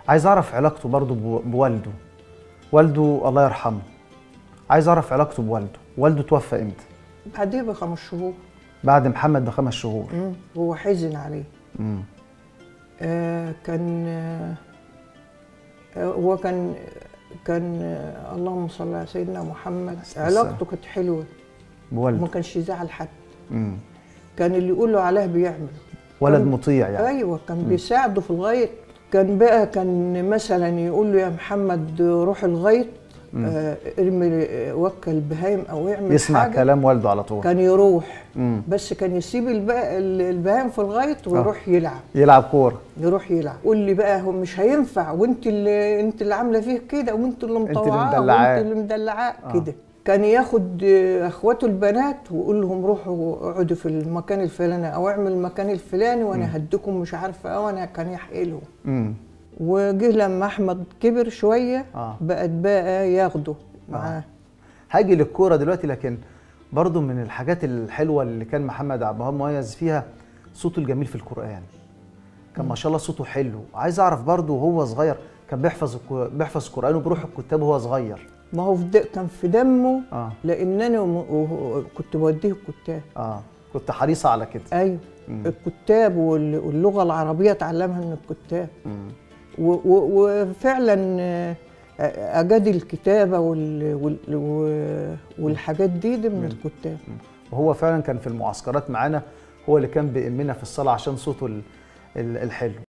عايز اعرف علاقته برضه بو- بوالده والده الله يرحمه عايز اعرف علاقته بوالده والده توفى امتى بعديه بخمس شهور بعد محمد بخمس شهور مم. هو حزن عليه مم. آه كان آه آه، هو كان كان آه اللهم صل على سيدنا محمد السلام. علاقته كانت حلوه بوالده وما كانش يزعل حد مم. كان اللي يقول له عليه بيعمل ولد كان- مطيع يعني ايوه كان بيساعده في الغيط كان بقى كان مثلا يقول له يا محمد روح الغيط آه ارمي آه، وكل البهايم او اعمل يسمع حاجه كلام والده على طول كان يروح مم. بس كان يسيب البقى البهايم في الغيط ويروح يلعب يلعب كوره يروح يلعب قول لي بقى هو مش هينفع وانت اللي انت اللي عامله فيه كده وانت اللي اللي مطوعاه مدلعاه. وانت اللي مدلعاه كده كان ياخد آه، اخواته البنات ويقول لهم روحوا اقعدوا في المكان الفلاني او اعمل المكان الفلاني وانا هديكم مش عارفه اه وانا كان يحكي لهم مم. وجه لما احمد كبر شويه آه. بقت بقى ياخده معاه هاجي للكوره دلوقتي لكن برضه من الحاجات الحلوه اللي كان محمد عبد الوهاب مميز فيها صوته الجميل في القران كان ما شاء الله صوته حلو عايز اعرف برضه وهو صغير كان بيحفظ الك- بيحفظ القران وبيروح الكتاب وهو صغير ما هو في د- كان في دمه اه لان انا م- وهو- كنت بوديه الكتاب اه كنت حريصه على كده ايوه الكتاب وال- واللغه العربيه اتعلمها من الكتاب مم. و- و- وفعلا آه، اجاد الكتابه وال- وال- و- والحاجات دي, دي من الكتاب وهو فعلا كان في المعسكرات معانا هو اللي كان بيأمنا في الصلاه عشان صوته ال- ال- الحلو